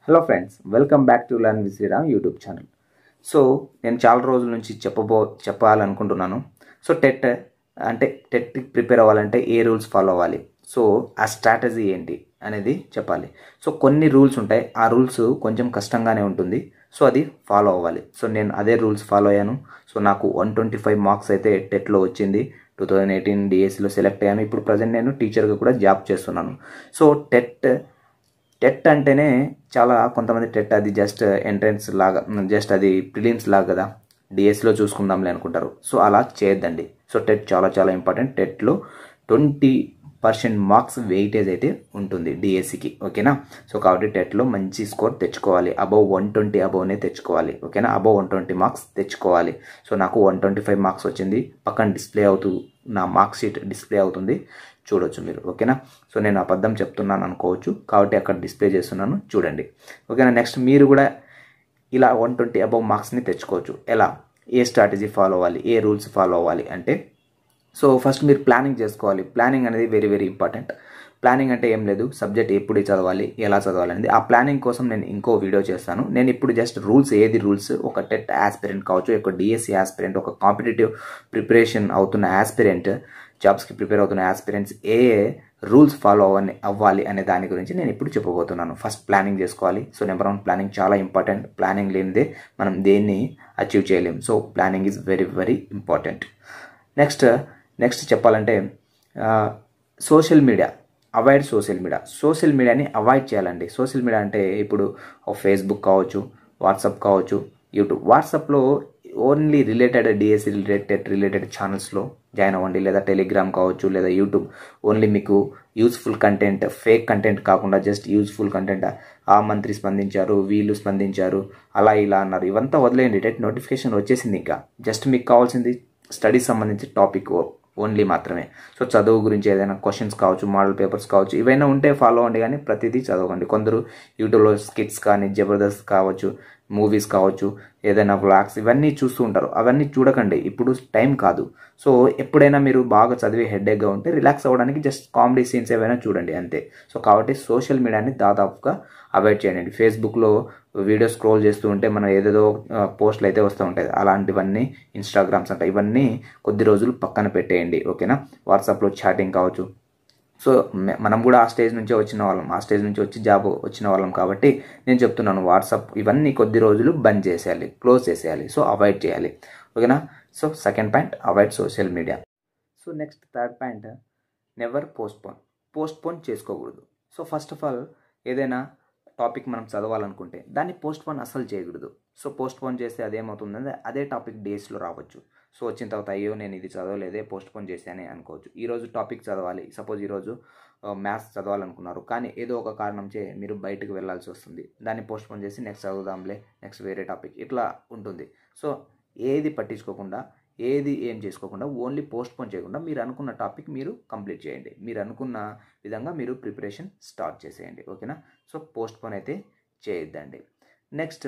hello friends welcome back to learn with Sriram YouTube channel so నేను చాలా రోజుల నుంచి చెప్పబో చెప్పాలనుకుంటున్నాను సో టెట్ అంటే టెట్ ప్రిపేర్ అవ్వాలంటే ఏ రూల్స్ ఫాలో అవ్వాలి సో ఆ స్ట్రాటజీ ఏంటి అనేది చెప్పాలి సో కొన్ని రూల్స్ ఉంటాయి ఆ రూల్స్ కొంచెం కష్టంగానే ఉంటుంది సో అది ఫాలో అవ్వాలి సో నేను అదే రూల్స్ ఫాలో అయ్యాను సో నాకు వన్ ట్వంటీ ఫైవ్ మార్క్స్ అయితే టెట్లో వచ్చింది టూ థౌజండ్ ఎయిటీన్ డిఎస్సిలో సెలెక్ట్ అయ్యాను ఇప్పుడు ప్రజెంట్ నేను టీచర్గా కూడా జాబ్ చేస్తున్నాను సో టెట్ టెట్ అంటేనే చాలా కొంతమంది టెట్ అది జస్ట్ ఎంట్రన్స్ లాగా జస్ట్ అది ప్రిలిమ్స్ లాగా కదా డిఎస్సిలో చూసుకుందాంలే అనుకుంటారు సో అలా చేయొద్దండి సో టెట్ చాలా చాలా ఇంపార్టెంట్ టెట్లో ట్వంటీ పర్సెంట్ మార్క్స్ వెయిటేజ్ అయితే ఉంటుంది డిఎస్సికి ఓకేనా సో కాబట్టి టెట్లో మంచి స్కోర్ తెచ్చుకోవాలి అబౌవ్ వన్ ట్వంటీ అబౌవ్నే తెచ్చుకోవాలి ఓకేనా అబౌవ్ వన్ ట్వంటీ మార్క్స్ తెచ్చుకోవాలి సో నాకు వన్ ట్వంటీ ఫైవ్ మార్క్స్ వచ్చింది పక్కన డిస్ప్లే అవుతూ నా మార్క్ షీట్ డిస్ప్లే అవుతుంది చూడొచ్చు మీరు ఓకేనా సో నేను అబద్ధం చెప్తున్నాను అనుకోవచ్చు కాబట్టి అక్కడ డిస్ప్లే చేస్తున్నాను చూడండి ఓకేనా నెక్స్ట్ మీరు కూడా ఇలా వన్ ట్వంటీ అబౌవ్ మార్క్స్ని తెచ్చుకోవచ్చు ఎలా ఏ స్ట్రాటజీ ఫాలో అవ్వాలి ఏ రూల్స్ ఫాలో అవ్వాలి అంటే సో ఫస్ట్ మీరు ప్లానింగ్ చేసుకోవాలి ప్లానింగ్ అనేది వెరీ వెరీ ఇంపార్టెంట్ ప్లానింగ్ అంటే ఏం లేదు సబ్జెక్ట్ ఎప్పుడు చదవాలి ఎలా చదవాలి అనేది ఆ ప్లానింగ్ కోసం నేను ఇంకో వీడియో చేస్తాను నేను ఇప్పుడు జస్ట్ రూల్స్ ఏది రూల్స్ ఒక టెట్ ఆస్పిరెంట్ కావచ్చు ఒక డిఎస్సి ఆస్పిరెంట్ ఒక కాంపిటేటివ్ ప్రిపరేషన్ అవుతున్న ఆస్పిరెంట్ జాబ్స్కి ప్రిపేర్ అవుతున్న ఆస్పిరెంట్స్ ఏ ఏ రూల్స్ ఫాలో అవ్వని అవ్వాలి అనే దాని గురించి నేను ఇప్పుడు చెప్పబోతున్నాను ఫస్ట్ ప్లానింగ్ చేసుకోవాలి సో నెంబర్ వన్ ప్లానింగ్ చాలా ఇంపార్టెంట్ ప్లానింగ్ లేనిదే మనం దేన్ని అచీవ్ చేయలేం so planning is very very important next next చెప్పాలంటే social media avoid social media social మీడియాని అవాయిడ్ చేయాలండి సోషల్ మీడియా అంటే ఇప్పుడు ఫేస్బుక్ కావచ్చు వాట్సాప్ కావచ్చు యూట్యూబ్ వాట్సాప్లో only related DSC related related ఛానల్స్లో జాయిన్ అవ్వండి లేదా టెలిగ్రామ్ కావచ్చు లేదా యూట్యూబ్ ఓన్లీ మీకు యూస్ఫుల్ కంటెంట్ ఫేక్ కంటెంట్ కాకుండా జస్ట్ యూస్ఫుల్ కంటెంట్ ఆ మంత్రి స్పందించారు వీళ్ళు స్పందించారు అలా ఇలా అన్నారు ఇవంతా వదిలేయండి డైరెక్ట్ నోటిఫికేషన్ వచ్చేసింది ఇంకా జస్ట్ మీకు కావాల్సింది స్టడీస్ సంబంధించి టాపిక్ ఓన్లీ మాత్రమే సో చదువు గురించి ఏదైనా క్వశ్చన్స్ కావచ్చు మోడల్ పేపర్స్ కావచ్చు ఇవైనా ఉంటే ఫాలో అవ్వండి కానీ ప్రతిదీ చదవండి కొందరు యూట్యూబ్లో స్కిట్స్ కానీ జబర్దస్త్ కావచ్చు మూవీస్ కావచ్చు ఏదైనా వ్లాగ్స్ ఇవన్నీ చూస్తూ ఉంటారు అవన్నీ చూడకండి ఇప్పుడు టైం కాదు సో ఎప్పుడైనా మీరు బాగా చదివి హెడ్ఏక్గా ఉంటే రిలాక్స్ అవ్వడానికి జస్ట్ కామెడీ సీన్స్ ఏవైనా చూడండి అంతే సో కాబట్టి సోషల్ మీడియాని దాదాపుగా అవాయిడ్ చేయండి ఫేస్బుక్లో వీడియో స్క్రోల్ చేస్తూ ఉంటే మనం ఏదేదో పోస్టులు అయితే వస్తూ ఉంటాయి అలాంటివన్నీ ఇన్స్టాగ్రామ్స్ అంట ఇవన్నీ కొద్ది రోజులు పక్కన పెట్టేయండి ఓకేనా వాట్సాప్లో చాటింగ్ కావచ్చు సో మనం కూడా ఆ స్టేజ్ నుంచే వచ్చిన వాళ్ళం ఆ స్టేజ్ నుంచి వచ్చి జాబ్ వచ్చిన వాళ్ళం కాబట్టి నేను చెప్తున్నాను వాట్సాప్ ఇవన్నీ కొద్ది రోజులు బంద్ చేసేయాలి క్లోజ్ చేసేయాలి సో అవాయిడ్ చేయాలి ఓకేనా so second point avoid social media so next third point never postpone postpone చేసుకోకూడదు సో ఫస్ట్ ఆఫ్ ఆల్ ఏదైనా టాపిక్ మనం చదవాలనుకుంటే దాన్ని పోస్ట్ పోన్ అస్సలు చేయకూడదు సో పోస్ట్ పోన్ చేస్తే అదేమవుతుందంటే అదే టాపిక్ డేస్లో రావచ్చు సో వచ్చిన తర్వాత అయ్యో నేను ఇది చదవలేదే పోస్ట్ పోన్ చేశానే అనుకోవచ్చు ఈరోజు టాపిక్ చదవాలి సపోజ్ ఈరోజు మ్యాథ్స్ చదవాలనుకున్నారు కానీ ఏదో ఒక కారణం చే మీరు బయటకు వెళ్ళాల్సి వస్తుంది దాన్ని పోస్ట్ పోన్ చేసి నెక్స్ట్ చదువుదాంలే నెక్స్ట్ వేరే టాపిక్ ఇట్లా ఉంటుంది సో ఏది పట్టించుకోకుండా ఏది ఏం చేసుకోకుండా ఓన్లీ పోస్ట్ పోన్ చేయకుండా మీరు అనుకున్న టాపిక్ మీరు కంప్లీట్ చేయండి మీరు అనుకున్న విధంగా మీరు ప్రిపరేషన్ స్టార్ట్ చేసేయండి ఓకేనా సో పోస్ట్ పోన్ అయితే చేయొద్దండి next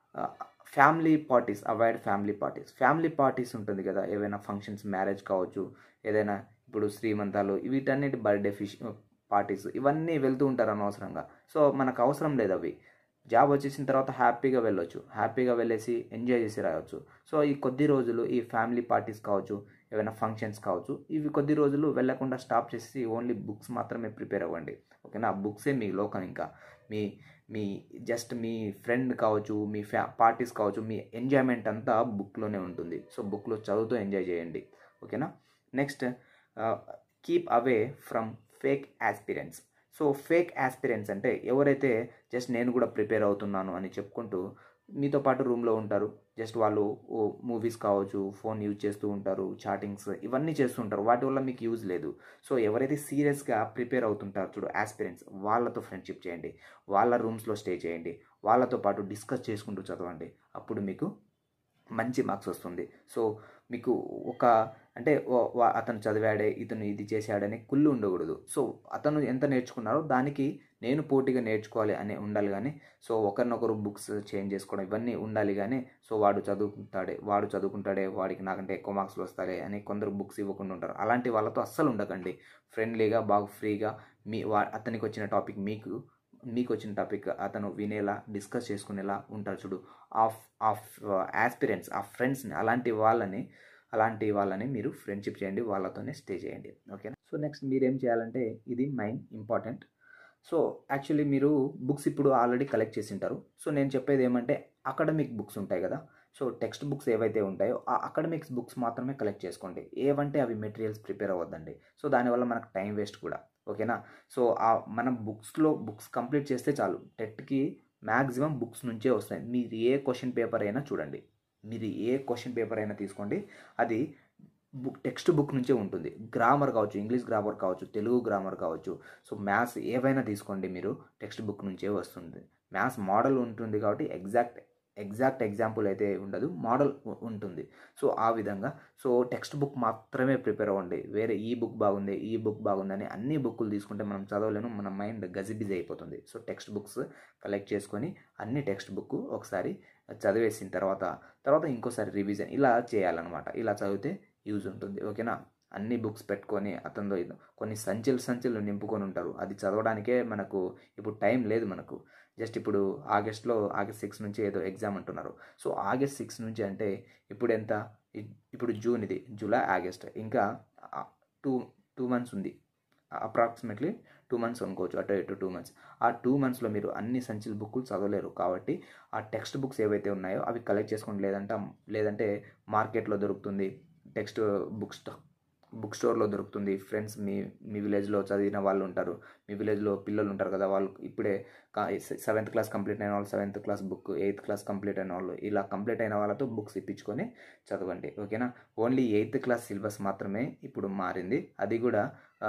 family parties avoid family parties family parties ఉంటుంది కదా ఏవైనా ఫంక్షన్స్ మ్యారేజ్ కావచ్చు ఏదైనా ఇప్పుడు శ్రీమంతాలు వీటన్నిటి బర్త్డే ఫిష్ పార్టీస్ ఇవన్నీ వెళ్తూ ఉంటారు అనవసరంగా సో మనకు అవసరం లేదు అవి జాబ్ వచ్చేసిన తర్వాత హ్యాపీగా వెళ్ళొచ్చు హ్యాపీగా వెళ్ళేసి ఎంజాయ్ చేసి రావచ్చు సో ఈ కొద్ది రోజులు ఈ ఫ్యామిలీ పార్టీస్ కావచ్చు ఏమైనా ఫంక్షన్స్ కావచ్చు ఇవి కొద్ది రోజులు వెళ్ళకుండా స్టాప్ చేసి ఓన్లీ బుక్స్ మాత్రమే ప్రిపేర్ అవ్వండి ఓకేనా బుక్సే మీ లోకం ఇంకా మీ మీ జస్ట్ మీ ఫ్రెండ్ కావచ్చు మీ ఫ్యా పార్టీస్ కావచ్చు మీ ఎంజాయ్మెంట్ అంతా బుక్లోనే ఉంటుంది సో బుక్లో చదువుతూ ఎంజాయ్ చేయండి ఓకేనా next keep away from fake aspirants so fake aspirants అంటే ఎవరైతే జస్ట్ నేను కూడా ప్రిపేర్ అవుతున్నాను అని చెప్పుకుంటూ మీతో పాటు రూమ్లో ఉంటారు జస్ట్ వాళ్ళు మూవీస్ కావచ్చు ఫోన్ యూజ్ చేస్తూ ఉంటారు చాటింగ్స్ ఇవన్నీ చేస్తూ ఉంటారు వాటి వల్ల మీకు యూజ్ లేదు సో ఎవరైతే సీరియస్గా ప్రిపేర్ అవుతుంటారు చూడు ఆస్పిరెంట్స్ వాళ్ళతో ఫ్రెండ్షిప్ చేయండి వాళ్ళ రూమ్స్లో స్టే చేయండి వాళ్ళతో పాటు డిస్కస్ చేసుకుంటూ చదవండి అప్పుడు మీకు మంచి మార్క్స్ వస్తుంది సో మీకు ఒక అంటే అతను చదివాడే ఇతను ఇది చేశాడని కుళ్ళు ఉండకూడదు సో అతను ఎంత నేర్చుకున్నారో దానికి నేను పోటీగా నేర్చుకోవాలి అని ఉండాలి కానీ సో ఒకరినొకరు బుక్స్ చేంజ్ చేసుకోవడం ఇవన్నీ ఉండాలి కానీ సో వాడు చదువుకుంటాడే వాడు చదువుకుంటాడే వాడికి నాకంటే ఎక్కువ మార్క్స్లు వస్తాడే అని కొందరు బుక్స్ ఇవ్వకుండా ఉంటారు అలాంటి వాళ్ళతో అస్సలు ఉండకండి ఫ్రెండ్లీగా బాగా ఫ్రీగా మీ వా అతనికి వచ్చిన టాపిక్ మీకు మీకు వచ్చిన టాపిక్ అతను వినేలా డిస్కస్ చేసుకునేలా ఉంటారు చూడు ఆఫ్ ఆఫ్ ఆస్పిరెంట్స్ ఆ ఫ్రెండ్స్ని అలాంటి వాళ్ళని అలాంటి వాళ్ళని మీరు ఫ్రెండ్షిప్ చేయండి వాళ్ళతోనే స్టే చేయండి ఓకేనా సో నెక్స్ట్ మీరేం చేయాలంటే ఇది మైన్ ఇంపార్టెంట్ సో యాక్చువల్లీ మీరు బుక్స్ ఇప్పుడు ఆల్రెడీ కలెక్ట్ చేసి ఉంటారు సో నేను చెప్పేది ఏమంటే అకాడమిక్ బుక్స్ ఉంటాయి కదా సో టెక్స్ట్ బుక్స్ ఏవైతే ఉంటాయో ఆ అకాడమిక్స్ బుక్స్ మాత్రమే కలెక్ట్ చేసుకోండి ఏవంటే అవి మెటీరియల్స్ ప్రిపేర్ అవ్వద్దండి సో దానివల్ల మనకు టైం వేస్ట్ కూడా ఓకేనా సో ఆ మనం బుక్స్లో బుక్స్ కంప్లీట్ చేస్తే చాలు టెట్కి మ్యాక్సిమం బుక్స్ నుంచే వస్తాయి మీరు ఏ క్వశ్చన్ పేపర్ అయినా చూడండి మీరు ఏ క్వశ్చన్ పేపర్ అయినా తీసుకోండి అది బుక్ టెక్స్ట్ బుక్ నుంచే ఉంటుంది గ్రామర్ కావచ్చు ఇంగ్లీష్ గ్రామర్ కావచ్చు తెలుగు గ్రామర్ కావచ్చు సో మ్యాథ్స్ ఏవైనా తీసుకోండి మీరు టెక్స్ట్ బుక్ నుంచే వస్తుంది మ్యాథ్స్ మోడల్ ఉంటుంది కాబట్టి ఎగ్జాక్ట్ ఎగ్జాక్ట్ ఎగ్జాంపుల్ అయితే ఉండదు మోడల్ ఉంటుంది సో ఆ విధంగా సో టెక్స్ట్ బుక్ మాత్రమే ప్రిపేర్ అవ్వండి వేరే ఈ బుక్ బాగుంది ఈ బుక్ బాగుందని అన్ని బుక్కులు తీసుకుంటే మనం చదవలేను మన మైండ్ గజిబిజి అయిపోతుంది సో టెక్స్ట్ బుక్స్ కలెక్ట్ చేసుకొని అన్ని టెక్స్ట్ బుక్ ఒకసారి చదివేసిన తర్వాత తర్వాత ఇంకోసారి రివిజన్ ఇలా చేయాలన్నమాట ఇలా చదివితే యూజ్ ఉంటుంది ఓకేనా అన్ని బుక్స్ పెట్టుకొని అతనితో ఇది కొన్ని సంచులు సంచులు నింపుకొని ఉంటారు అది చదవడానికే మనకు ఇప్పుడు టైం లేదు మనకు జస్ట్ ఇప్పుడు ఆగస్ట్లో ఆగస్ట్ సిక్స్ నుంచి ఏదో ఎగ్జామ్ అంటున్నారు సో ఆగస్ట్ సిక్స్ నుంచి అంటే ఇప్పుడు ఎంత ఇప్పుడు జూన్ ఇది జూలై ఆగస్ట్ ఇంకా టూ టూ మంత్స్ ఉంది అప్రాక్సిమేట్లీ టూ మంత్స్ అనుకోవచ్చు అటు ఇటు టూ మంత్స్ ఆ టూ మంత్స్లో మీరు అన్ని సంచుల బుక్కులు చదవలేరు కాబట్టి ఆ టెక్స్ట్ బుక్స్ ఏవైతే ఉన్నాయో అవి కలెక్ట్ చేసుకోండి లేదంటే లేదంటే మార్కెట్లో దొరుకుతుంది టెక్స్ట్ బుక్ స్టా బుక్ స్టోర్లో దొరుకుతుంది ఫ్రెండ్స్ మీ మీ విలేజ్లో చదివిన వాళ్ళు ఉంటారు మీ విలేజ్లో పిల్లలు ఉంటారు కదా వాళ్ళు ఇప్పుడే సెవెంత్ క్లాస్ కంప్లీట్ అయిన వాళ్ళు seventh class book eighth class complete అయిన వాళ్ళు ఇలా కంప్లీట్ అయిన వాళ్ళతో బుక్స్ ఇప్పించుకొని చదవండి ఓకేనా ఓన్లీ ఎయిత్ క్లాస్ సిలబస్ మాత్రమే ఇప్పుడు మారింది అది కూడా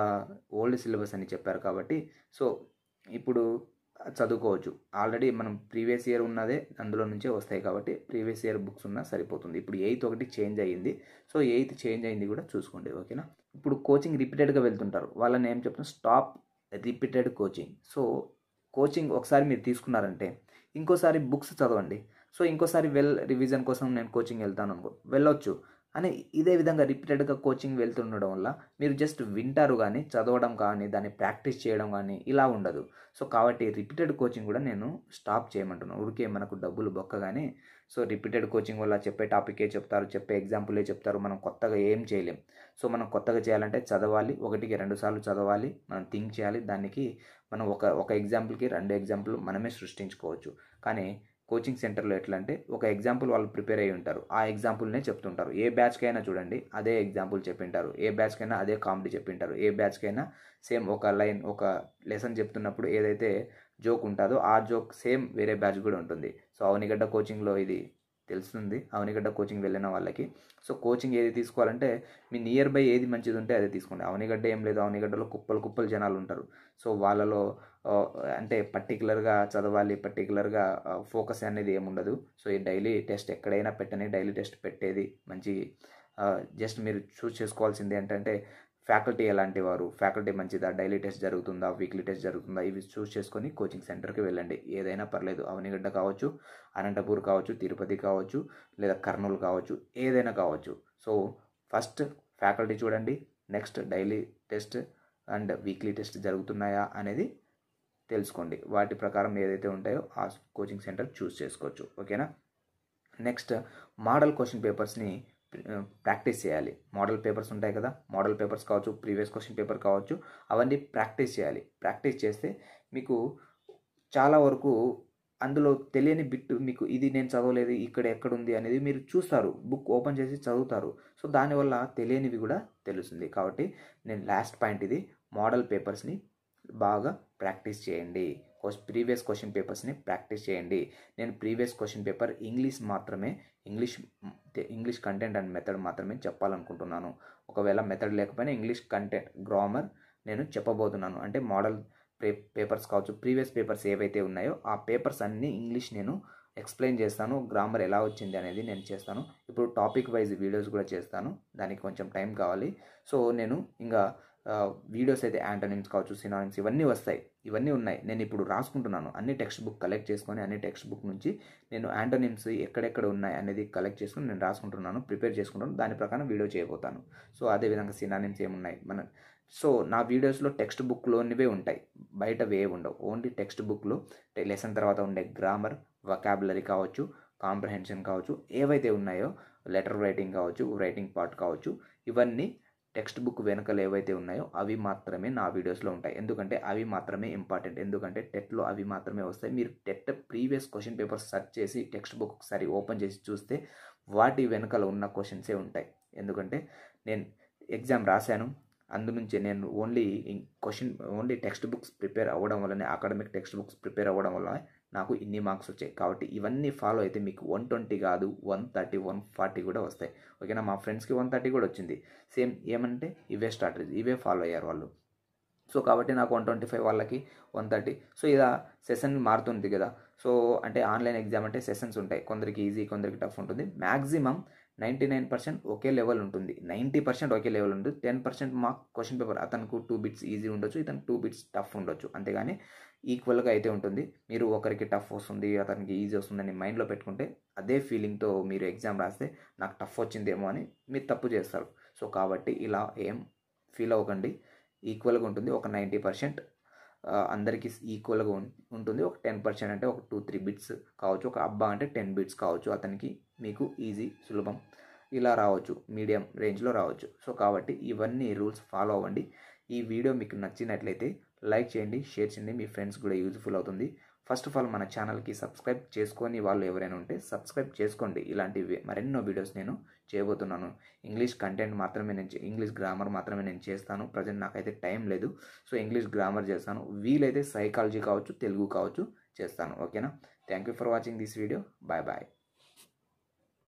ఓల్డ్ సిలబస్ అని చెప్పారు కాబట్టి సో ఇప్పుడు చదువుకోవచ్చు ఆల్రెడీ మనం ప్రీవియస్ ఇయర్ ఉన్నదే అందులో నుంచే వస్తాయి కాబట్టి ప్రీవియస్ ఇయర్ బుక్స్ ఉన్నా సరిపోతుంది ఇప్పుడు ఎయిత్ ఒకటి చేంజ్ అయ్యింది సో ఎయిత్ చేంజ్ అయింది కూడా చూసుకోండి ఓకేనా ఇప్పుడు కోచింగ్ రిపీటెడ్గా వెళ్తుంటారు వాళ్ళని ఏం చెప్తున్నా stop repeated coaching so coaching ఒకసారి మీరు తీసుకున్నారంటే ఇంకోసారి బుక్స్ చదవండి సో ఇంకోసారి వెల్ రివిజన్ కోసం నేను కోచింగ్ వెళ్తాను అనుకో వెళ్ళొచ్చు అని ఇదే విధంగా రిపీటెడ్గా కోచింగ్ వెళ్తుండడం వల్ల మీరు జస్ట్ వింటారు కానీ చదవడం కానీ దాన్ని ప్రాక్టీస్ చేయడం కానీ ఇలా ఉండదు సో కాబట్టి రిపీటెడ్ కోచింగ్ కూడా నేను స్టాప్ చేయమంటున్నాను ఊరికే మనకు డబ్బులు బొక్కగానే సో రిపీటెడ్ కోచింగ్ వల్ల చెప్పే టాపికే చెప్తారు చెప్పే ఎగ్జాంపులే చెప్తారు మనం కొత్తగా ఏం చేయలేం సో మనం కొత్తగా చేయాలంటే చదవాలి ఒకటికి రెండు సార్లు చదవాలి మనం థింక్ చేయాలి దానికి మనం ఒక ఒక ఎగ్జాంపుల్కి రెండు ఎగ్జాంపుల్ మనమే సృష్టించుకోవచ్చు కానీ కోచింగ్ సెంటర్లో ఎట్లా అంటే ఒక ఎగ్జాంపుల్ వాళ్ళు ప్రిపేర్ అయ్యి ఉంటారు ఆ ఎగ్జాంపుల్నే చెప్తుంటారు ఏ బ్యాచ్కైనా చూడండి అదే ఎగ్జాంపుల్ చెప్పింటారు ఏ బ్యాచ్కైనా అదే కామెడీ చెప్పింటారు ఏ బ్యాచ్కైనా సేమ్ ఒక లైన్ ఒక లెసన్ చెప్తున్నప్పుడు ఏదైతే జోక్ ఉంటుందో ఆ జోక్ సేమ్ వేరే బ్యాచ్ కూడా ఉంటుంది సో అవనిగడ్డ కోచింగ్లో ఇది తెలుస్తుంది అవనిగడ్డ కోచింగ్ వెళ్ళిన వాళ్ళకి సో కోచింగ్ ఏది తీసుకోవాలంటే మీ నియర్ బై ఏది మంచిది ఉంటే అదే తీసుకోండి అవనిగడ్డ ఏం లేదు అవనిగడ్డలో కుప్పలు కుప్పలు జనాలు ఉంటారు సో వాళ్ళలో అంటే పర్టికులర్గా చదవాలి పర్టికులర్గా ఫోకస్ అనేది ఏముండదు సో ఈ డైలీ టెస్ట్ ఎక్కడైనా పెట్టని డైలీ టెస్ట్ పెట్టేది మంచి జస్ట్ మీరు చూస్ చేసుకోవాల్సింది ఏంటంటే ఫ్యాకల్టీ ఎలాంటి వారు ఫ్యాకల్టీ మంచిదా డైలీ టెస్ట్ జరుగుతుందా వీక్లీ టెస్ట్ జరుగుతుందా ఇవి చూస్ చేసుకొని కోచింగ్ సెంటర్కి వెళ్ళండి ఏదైనా పర్లేదు అవనిగడ్డ కావచ్చు అనంతపూర్ కావచ్చు తిరుపతి కావచ్చు లేదా కర్నూలు కావచ్చు ఏదైనా కావచ్చు సో ఫస్ట్ ఫ్యాకల్టీ చూడండి next daily test and weekly test జరుగుతున్నాయా అనేది తెలుసుకోండి వాటి ప్రకారం ఏదైతే ఉంటాయో ఆ కోచింగ్ సెంటర్ చూస్ చేసుకోవచ్చు ఓకేనా నెక్స్ట్ మోడల్ క్వశ్చన్ పేపర్స్ని ప్రాక్టీస్ చేయాలి మోడల్ పేపర్స్ ఉంటాయి కదా మోడల్ పేపర్స్ కావచ్చు ప్రీవియస్ క్వశ్చన్ పేపర్ కావచ్చు అవన్నీ ప్రాక్టీస్ చేయాలి ప్రాక్టీస్ చేస్తే మీకు చాలా వరకు అందులో తెలియని బిట్ మీకు ఇది నేను చదవలేదు ఇక్కడ ఎక్కడుంది అనేది మీరు చూస్తారు బుక్ ఓపెన్ చేసి చదువుతారు సో దానివల్ల తెలియనివి కూడా తెలుస్తుంది కాబట్టి నేను లాస్ట్ పాయింట్ ఇది మోడల్ పేపర్స్ని బాగా ప్రాక్టీస్ చేయండి ప్రీవియస్ క్వశ్చన్ పేపర్స్ని ప్రాక్టీస్ చేయండి నేను ప్రీవియస్ క్వశ్చన్ పేపర్ ఇంగ్లీష్ మాత్రమే English English content and method మాత్రమే చెప్పాలనుకుంటున్నాను ఒకవేళ మెథడ్ లేకపోయినా ఇంగ్లీష్ కంటెంట్ గ్రామర్ నేను చెప్పబోతున్నాను అంటే మోడల్ పే పేపర్స్ కావచ్చు ప్రీవియస్ పేపర్స్ ఏవైతే ఉన్నాయో ఆ పేపర్స్ అన్నీ ఇంగ్లీష్ నేను ఎక్స్ప్లెయిన్ చేస్తాను గ్రామర్ ఎలా వచ్చింది అనేది నేను చేస్తాను ఇప్పుడు టాపిక్ వైజ్ వీడియోస్ కూడా చేస్తాను దానికి కొంచెం టైం కావాలి సో నేను ఇంకా వీడియోస్ అయితే యాంటోనిమ్స్ కావచ్చు సినానిమ్స్ ఇవన్నీ వస్తాయి ఇవన్నీ ఉన్నాయి నేను ఇప్పుడు రాసుకుంటున్నాను అన్ని టెక్స్ట్ బుక్ కలెక్ట్ చేసుకొని అన్ని టెక్స్ట్ బుక్ నుంచి నేను యాంటోనిమ్స్ ఎక్కడెక్కడ ఉన్నాయి అనేది కలెక్ట్ చేసుకుని నేను రాసుకుంటున్నాను ప్రిపేర్ చేసుకుంటాను దాని ప్రకారం వీడియో చేయబోతాను సో అదేవిధంగా సినానిమ్స్ ఏమున్నాయి మన సో నా వీడియోస్లో టెక్స్ట్ బుక్లోనివే ఉంటాయి బయట వే ఉండవు ఓన్లీ టెక్స్ట్ బుక్లో లెసన్ తర్వాత ఉండే గ్రామర్ వకాబులరీ కావచ్చు కాంప్రహెన్షన్ కావచ్చు ఏవైతే ఉన్నాయో లెటర్ రైటింగ్ కావచ్చు రైటింగ్ పార్ట్ కావచ్చు ఇవన్నీ టెక్స్ట్ బుక్ వెనకలు ఏవైతే ఉన్నాయో అవి మాత్రమే నా వీడియోస్లో ఉంటాయి ఎందుకంటే అవి మాత్రమే ఇంపార్టెంట్ ఎందుకంటే టెట్లో అవి మాత్రమే వస్తాయి మీరు TET previous question paper search చేసి టెక్స్ట్ బుక్ ఒకసారి ఓపెన్ చేసి చూస్తే వాటి వెనకాల ఉన్న క్వశ్చన్సే ఉంటాయి ఎందుకంటే నేను ఎగ్జామ్ రాశాను అందునుంచి నేను only question only text books prepare అవ్వడం వల్లనే అకాడమిక్ టెక్స్ట్ బుక్స్ ప్రిపేర్ అవ్వడం వల్ల నాకు ఇన్ని మార్క్స్ వచ్చాయి కాబట్టి ఇవన్నీ ఫాలో అయితే మీకు వన్ ట్వంటీ కాదు వన్ థర్టీ వన్ ఫార్టీ కూడా వస్తాయి ఓకేనా మా ఫ్రెండ్స్కి వన్ థర్టీ కూడా వచ్చింది సేమ్ ఏమంటే ఇవే స్ట్రాటజీ ఇవే ఫాలో అయ్యారు వాళ్ళు సో కాబట్టి నాకు వన్ ట్వంటీ ఫైవ్ వాళ్ళకి వన్ థర్టీ సో ఇలా సెషన్ మారుతుంది కదా సో అంటే ఆన్లైన్ ఎగ్జామ్ అంటే సెషన్స్ ఉంటాయి కొందరికి ఈజీ కొందరికి టఫ్ ఉంటుంది మ్యాక్సిమం నైంటీ నైన్ పర్సెంట్ ఒకే లెవెల్ ఉంటుంది నైంటీ పర్సెంట్ ఒకే లెవెల్ ఉంటుంది ten percent mark question paper అతనికి టూ బిట్స్ ఈజీ ఉండొచ్చు ఇతనికి టూ బిట్స్ టఫ్ ఉండొచ్చు అంతేగాని ఈక్వల్గా అయితే ఉంటుంది మీరు ఒకరికి టఫ్ వస్తుంది అతనికి ఈజీ వస్తుందని మైండ్లో పెట్టుకుంటే అదే ఫీలింగ్తో మీరు ఎగ్జామ్ రాస్తే నాకు టఫ్ వచ్చిందేమో అని మీరు తప్పు చేస్తారు సో కాబట్టి ఇలా ఏం ఫీల్ అవ్వకండి ఈక్వల్గా ఉంటుంది ఒక నైంటీ పర్సెంట్ అందరికీ ఈక్వల్గా ఉంటుంది ఒక టెన్ పర్సెంట్ అంటే ఒక టూ త్రీ బిట్స్ కావచ్చు ఒక అబ్బా అంటే టెన్ బిట్స్ కావచ్చు అతనికి మీకు ఈజీ సులభం ఇలా రావచ్చు మీడియం రేంజ్లో రావచ్చు సో కాబట్టి ఇవన్నీ రూల్స్ ఫాలో అవ్వండి ఈ వీడియో మీకు నచ్చినట్లయితే లైక్ చేయండి షేర్ చేయండి మీ ఫ్రెండ్స్ కూడా యూజ్ఫుల్ అవుతుంది ఫస్ట్ ఆఫ్ ఆల్ మన ఛానల్కి సబ్స్క్రైబ్ చేసుకొని వాళ్ళు ఎవరైనా ఉంటే సబ్స్క్రైబ్ చేసుకోండి ఇలాంటి మరెన్నో వీడియోస్ నేను చేయబోతున్నాను ఇంగ్లీష్ కంటెంట్ మాత్రమే నేను ఇంగ్లీష్ గ్రామర్ మాత్రమే నేను చేస్తాను ప్రజెంట్ నాకైతే టైం లేదు సో ఇంగ్లీష్ గ్రామర్ చేస్తాను వీలైతే సైకాలజీ కావచ్చు తెలుగు కావచ్చు చేస్తాను ఓకేనా thank you for watching this video bye bye